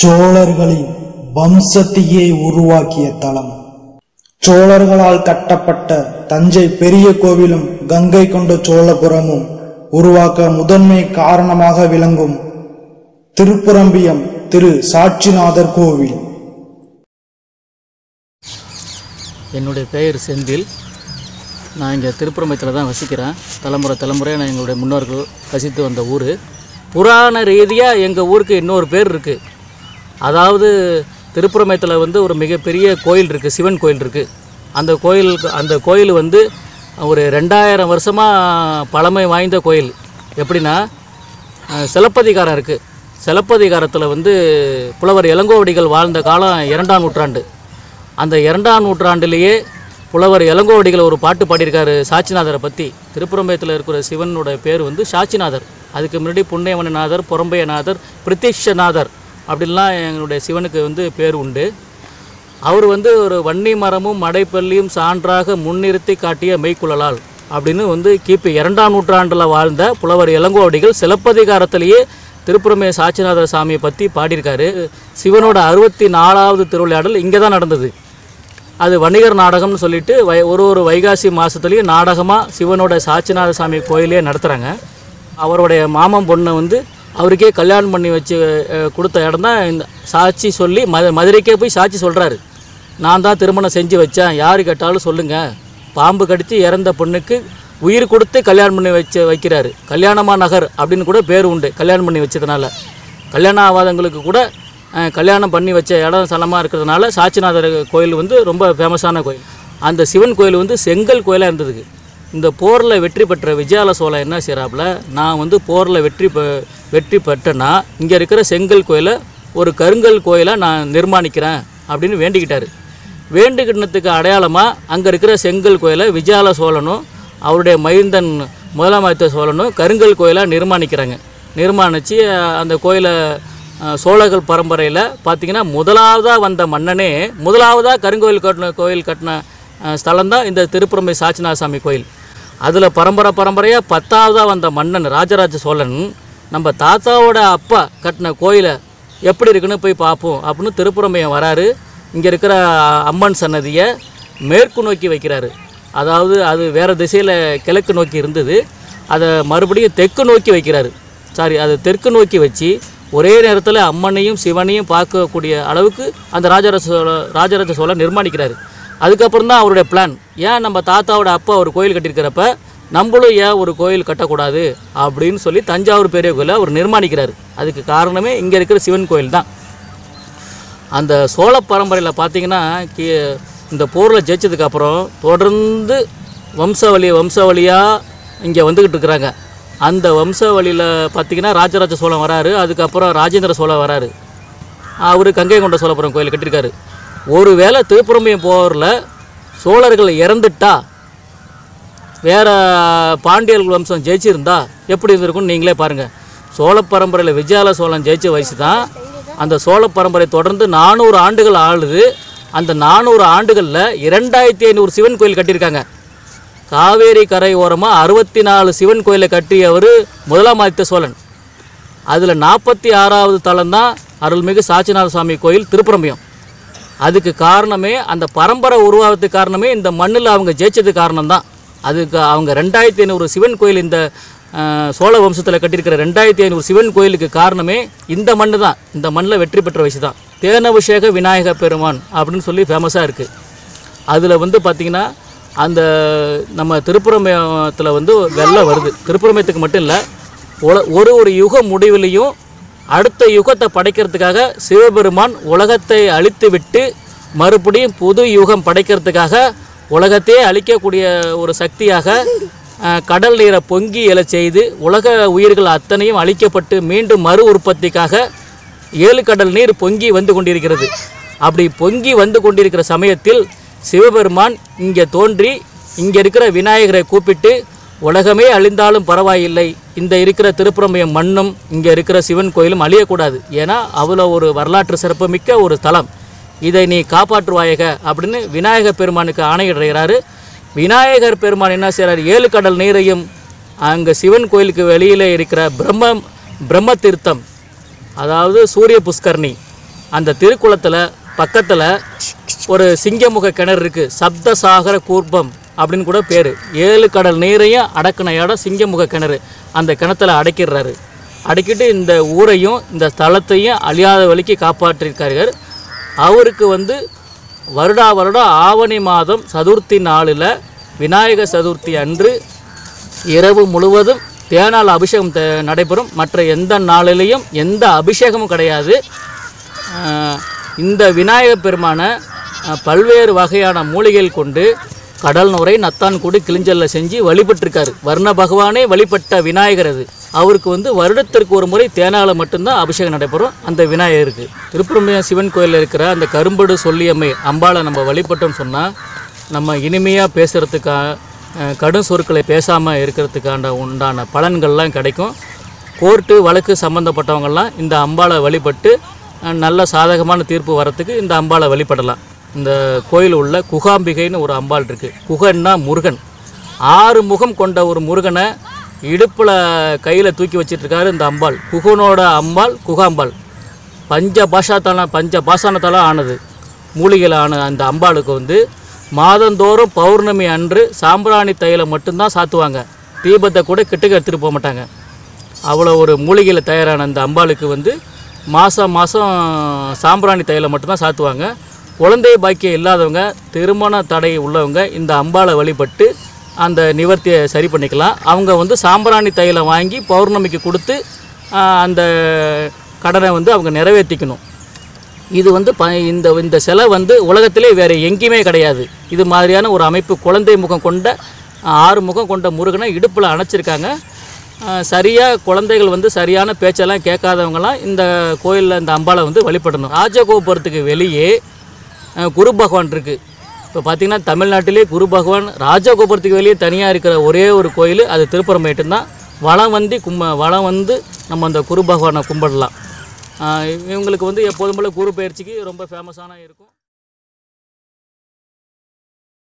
சோழர்களின் வம்சத்தையே உருவாக்கிய தலம் சோழர்களால் கட்டப்பட்ட தஞ்சை பெரிய கோவிலும் கங்கை கொண்ட சோழபுரமும் உருவாக்க முதன்மை காரணமாக விளங்கும் திருப்புரம்பியம் திரு சாட்சிநாதர் கோவில் என்னுடைய பெயர் செந்தில் நான் இங்கே திருப்புறம்பயத்தில் தான் வசிக்கிறேன் தலைமுறை தலைமுறையாக நான் எங்களுடைய முன்னோர்கள் வசித்து வந்த ஊர் புராண ரீதியாக எங்கள் ஊருக்கு இன்னொரு பேர் இருக்குது அதாவது திருப்புறம்பயத்தில் வந்து ஒரு மிகப்பெரிய கோயில் இருக்குது சிவன் கோயில் இருக்குது அந்த கோயில் அந்த கோயில் வந்து ஒரு ரெண்டாயிரம் வருஷமாக பழமை வாய்ந்த கோயில் எப்படின்னா அஹ், சிலப்பதிகாரம் இருக்குது சிலப்பதிகாரத்தில் வந்து புலவர் இளங்கோவடிகள் வாழ்ந்த காலம் இரண்டாம் நூற்றாண்டு அந்த இரண்டாம் நூற்றாண்டிலேயே புலவர் இளங்கோவடிகள் ஒரு பாட்டு பாடியிருக்காரு சாட்சிநாதரை பற்றி திருப்புறம்பயத்தில் இருக்கிற சிவனோட பேர் வந்து சாட்சிநாதர் அதுக்கு முன்னாடி புண்ணியவனநாதர் புறம்பயநாதர் பிரத்யக்ஷநாதர் அப்படின்லாம் எங்களுடைய சிவனுக்கு வந்து பேர் உண்டு அவர் வந்து ஒரு வன்னி மரமும் மடைப்பள்ளியும் சான்றாக முன்னிறுத்தி காட்டிய மெய்க்குழலால் அப்படின்னு வந்து கிபி இரண்டாம் நூற்றாண்டில் வாழ்ந்த புலவர் இளங்கோவடிகள் சிலப்பதிகாரத்திலேயே திருப்புறமே சாட்சிநாதர் சாமியை பற்றி பாடியிருக்காரு சிவனோட அறுபத்தி நாலாவது திருவிளையாடல் இங்கே தான் நடந்தது அது வணிகர் நாடகம்னு சொல்லிட்டு வை ஒரு ஒரு வைகாசி மாதத்துலேயும் நாடகமாக சிவனோட சாட்சிநாத சாமி கோயிலே நடத்துகிறாங்க அவருடைய மாமன் பொண்ணை வந்து அவருக்கே கல்யாணம் பண்ணி வச்சு அஹ், கொடுத்த இடம் தான் இந்த சாட்சி சொல்லி மத மதுரைக்கே போய் சாட்சி சொல்கிறாரு நான் தான் திருமணம் செஞ்சு வச்சேன் யார் கேட்டாலும் சொல்லுங்கள் பாம்பு கடித்து இறந்த பொண்ணுக்கு உயிர் கொடுத்து கல்யாணம் பண்ணி வச்சு வைக்கிறாரு கல்யாணமா நகர் அப்படின்னு கூட பேர் உண்டு கல்யாணம் பண்ணி வச்சதுனால கல்யாணம் ஆகாதவங்களுக்கு கூட அஹ், கல்யாணம் பண்ணி வச்ச இடம் ஸ்தலமாக இருக்கிறதுனால சாட்சிநாதர் கோயில் வந்து ரொம்ப ஃபேமஸான கோயில் அந்த சிவன் கோயில் வந்து செங்கல் கோயிலாக இருந்ததுக்கு இந்த போரில் வெற்றி பெற்ற விஜயால சோழன் என்ன செய்கிறாப்புல நான் வந்து போரில் வெற்றி பெ வெற்றி பெற்றேன்னா இங்கே இருக்கிற செங்கல் கோயிலை ஒரு கருங்கல் கோயிலை நான் நிர்மாணிக்கிறேன் அப்படின்னு வேண்டிக்கிட்டாரு வேண்டுகிட்டத்துக்கு அடையாளமாக அங்கே இருக்கிற செங்கல் கோயிலை விஜயால சோழனும் அவருடைய மைந்தன் முதலாமாத்த சோழனும் கருங்கல் கோயிலாக நிர்மாணிக்கிறாங்க நிர்மாணித்து அந்த கோயிலை அஹ், சோழர்கள் பரம்பரையில் பார்த்தீங்கன்னா முதலாவதாக வந்த மன்னனே முதலாவதாக கருங்கோயில் கட்டின கோயில் கட்டின ஸ்தலம் தான் இந்த திருப்புறம்பை சாட்சிநாத சாமி கோயில் அதில் பரம்பரை பரம்பரையாக பத்தாவதாக வந்த மன்னன் ராஜராஜ சோழன் நம்ம தாத்தாவோட அப்பா கட்டின கோயிலை எப்படி இருக்குன்னு போய் பார்ப்போம் அப்படின்னு திருப்புறம்பையன் வராரு இங்கே இருக்கிற அம்மன் சன்னதியை மேற்கு நோக்கி வைக்கிறாரு அதாவது அது வேறு திசையில் கிழக்கு நோக்கி இருந்தது அதை மறுபடியும் தெற்கு நோக்கி வைக்கிறாரு சாரி அது தெற்கு நோக்கி வச்சு ஒரே நேரத்தில் அம்மனையும் சிவனையும் பார்க்கக்கூடிய அளவுக்கு அந்த ராஜராஜ சோழ ராஜராஜ சோழன் நிர்மாணிக்கிறாரு அதுக்கப்புறம் தான் அவருடைய பிளான் ஏன் நம்ம தாத்தாவோட அப்பா ஒரு கோயில் கட்டியிருக்கிறப்ப நம்மளும் ஏன் ஒரு கோயில் கட்டக்கூடாது அப்படின்னு சொல்லி தஞ்சாவூர் பெரிய கோயிலை அவர் நிர்மாணிக்கிறாரு அதுக்கு காரணமே இங்கே இருக்கிற சிவன் கோயில் தான் அந்த சோழ பரம்பரையில் பார்த்தீங்கன்னா கி இந்த போரில் ஜெயிச்சதுக்கப்புறம் தொடர்ந்து வம்சாவளி வம்சாவளியாக இங்கே வந்துக்கிட்டு இருக்கிறாங்க அந்த வம்சாவளியில் பார்த்தீங்கன்னா ராஜராஜ சோழன் வராரு அதுக்கப்புறம் ராஜேந்திர சோழன் வராரு அவர் கங்கை கொண்ட சோழபுரம் கோயில் கட்டியிருக்காரு ஒருவேளை திருப்புறம்பயம் போரில் சோழர்கள் இறந்துட்டா வேற பாண்டியர்கள் வம்சம் ஜெயிச்சிருந்தா எப்படி இருந்திருக்கும்னு நீங்களே பாருங்கள் சோழ பரம்பரையில் விஜயால சோழன் ஜெயிச்ச வயசு தான் அந்த சோழ பரம்பரை தொடர்ந்து நானூறு ஆண்டுகள் ஆளுது அந்த நானூறு ஆண்டுகளில் இரண்டாயிரத்தி ஐநூறு சிவன் கோயில் கட்டியிருக்காங்க காவேரி கரை ஓரமாக அறுபத்தி நாலு சிவன் கோயிலை கட்டியவர் முதலாம் ஆதித்த சோழன் அதில் நாற்பத்தி ஆறாவது தலம் தான் அருள்மிகு சாட்சிநாத சுவாமி கோயில் திருப்புறம்பயம் அதுக்கு காரணமே அந்த பரம்பரை உருவாகிறதுக்கு காரணமே இந்த மண்ணில் அவங்க ஜெயிச்சது காரணம்தான் அதுக்கு அவங்க ரெண்டாயிரத்தி ஐநூறு சிவன் கோயில் இந்த அஹ், சோழ வம்சத்தில் கட்டியிருக்கிற ரெண்டாயிரத்தி ஐநூறு சிவன் கோயிலுக்கு காரணமே இந்த மண்ணு தான் இந்த மண்ணில் வெற்றி பெற்ற வயசு தான் தேனபிஷேக விநாயக பெருமான் அப்படின்னு சொல்லி ஃபேமஸாக இருக்குது அதில் வந்து பார்த்திங்கன்னா அந்த நம்ம திருப்புறமயத்தில் வந்து வெள்ளம் வருது திருப்புறமயத்துக்கு மட்டும் இல்லை உல- ஒரு ஒரு யுக முடிவிலையும் அடுத்த யுகத்தை படைக்கிறதுக்காக சிவபெருமான் உலகத்தை அழித்து விட்டு மறுபடியும் புது யுகம் படைக்கிறதுக்காக உலகத்தையே அழிக்கக்கூடிய ஒரு சக்தியாக அஹ், கடல் நீரை பொங்கி எழச் செய்து உலக உயிர்கள் அத்தனையும் அழிக்கப்பட்டு மீண்டும் மறு உற்பத்திக்காக ஏழு கடல் நீர் பொங்கி வந்து கொண்டிருக்கிறது அப்படி பொங்கி வந்து கொண்டிருக்கிற சமயத்தில் சிவபெருமான் இங்கே தோன்றி இங்கே இருக்கிற விநாயகரை கூப்பிட்டு உலகமே அழிந்தாலும் பரவாயில்லை இந்த இருக்கிற திருப்புறம்பயம் மண்ணும் இங்கே இருக்கிற சிவன் கோயிலும் அழியக்கூடாது ஏன்னா அவ்வளோ ஒரு வரலாற்று சிறப்புமிக்க ஒரு தலம் இதை நீ காப்பாற்றுவாயக அப்படின்னு விநாயகர் பெருமானுக்கு ஆணையிடுகிறாரு விநாயகர் பெருமான் என்ன செய்கிறார் ஏழு கடல் நீரையும் அங்கே சிவன் கோயிலுக்கு வெளியில் இருக்கிற பிரம்ம பிரம்ம தீர்த்தம் அதாவது சூரிய புஷ்கரணி அந்த திருக்குளத்தில் பக்கத்தில் ஒரு சிங்கமுக கிணறு இருக்குது சப்தசாகர கூர்ப்பம் அப்படின்னு கூட பேர் ஏழு கடல் நீரையும் அடக்கின இடம் சிங்கமுக கிணறு அந்த கிணத்துல அடைக்கிடுறாரு அடக்கிட்டு இந்த ஊரையும் இந்த ஸ்தலத்தையும் அழியாத வழிக்கு காப்பாற்றியிருக்கார்கள் அவருக்கு வந்து வருடா வருடம் ஆவணி மாதம் சதுர்த்தி நாளில் விநாயக சதுர்த்தி அன்று இரவு முழுவதும் தேனால் அபிஷேகம் த- நடைபெறும் மற்ற எந்த நாளிலையும் எந்த அபிஷேகமும் கிடையாது ஆஹ் இந்த விநாயகப் பெருமானை ஆஹ் பல்வேறு வகையான மூலிகைகள் கொண்டு கடல் நுரை நத்தான்குடி கிளிஞ்சல்ல செஞ்சு வழிபட்டிருக்காரு வர்ண பகவானே வழிபட்ட விநாயகர் அது அவருக்கு வந்து வருடத்திற்கு ஒரு முறை தேனால மட்டும்தான் அபிஷேகம் நடைபெறும் அந்த விநாயகருக்கு திருப்பரம்பியம் சிவன் கோயிலில் இருக்கிற அந்த கரும்படு சொல்லியம்மை அம்பாளை நம்ம வழிபட்டோம்னு சொன்னால் நம்ம இனிமையாக பேசுகிறதுக்கா அஹ், கடும் சொற்களை பேசாமல் இருக்கிறதுக்கான உண்டான பலன்கள்லாம் கிடைக்கும் கோர்ட்டு வழக்கு சம்மந்தப்பட்டவங்கெல்லாம் இந்த அம்பாளை வழிபட்டு அஹ், நல்ல சாதகமான தீர்ப்பு வரத்துக்கு இந்த அம்பாளை வழிபடலாம் இந்த கோயில் உள்ள குகாம்பிகைன்னு ஒரு அம்பாள் இருக்குது குகன்னா முருகன் ஆறு முகம் கொண்ட ஒரு முருகனை இடுப்பில் கையில் தூக்கி வச்சிட்டு இருக்காரு இந்த அம்பாள் குகனோட அம்பாள் குகாம்பாள் பஞ்ச பாஷாத்தால பஞ்ச பாசானத்தால் ஆனது மூலிகையில் ஆன அந்த அம்பாளுக்கு வந்து மாதந்தோறும் பௌர்ணமி அன்று சாம்பிராணி தைலம் மட்டும்தான் சாத்துவாங்க தீபத்தை கூட கிட்டக்க எடுத்துகிட்டு போக மாட்டாங்க அவ்வளோ ஒரு மூலிகையில் தயாரான அந்த அம்பாளுக்கு வந்து மாதம் மாதம் சாம்பிராணி தைலம் மட்டும்தான் சாத்துவாங்க குழந்தை பாக்கியம் இல்லாதவங்க திருமண தடை உள்ளவங்க இந்த அம்பாளை வழிபட்டு அந்த நிவர்த்தியை சரி பண்ணிக்கலாம் அவங்க வந்து சாம்பிராணி தைலம் வாங்கி பௌர்ணமிக்கு கொடுத்து ஆஹ், அந்த கடனை வந்து அவங்க நிறைவேற்றிக்கணும் இது வந்து ப இந்த இந்த சிலை வந்து உலகத்திலே வேறு எங்கேயுமே கிடையாது இது மாதிரியான ஒரு அமைப்பு குழந்தை முகம் கொண்ட ஆஹ், ஆறு முகம் கொண்ட முருகனை இடுப்பில் அணைச்சிருக்காங்க சரியாக குழந்தைகள் வந்து சரியான பேச்செல்லாம் கேட்காதவங்கலாம் இந்த கோயிலில் இந்த அம்பாளை வந்து வழிபடணும் ராஜகோபுரத்துக்கு வெளியே ஆஹ், குரு பகவான் இருக்குது இப்போ பார்த்தீங்கன்னா தமிழ்நாட்டிலே குரு பகவான் ராஜகோபுரத்துக்கு வெளியே தனியாக இருக்கிற ஒரே ஒரு கோயில் அது திருப்பரம்பேட்டு தான் வளம் வந்து கும்ப வளம் வந்து நம்ம அந்த குரு பகவானை கும்பிடலாம் ஆஹ் இவங்களுக்கு வந்து எப்போதும் போல் குரு பயிற்சிக்கு ரொம்ப ஃபேமஸான இருக்கும்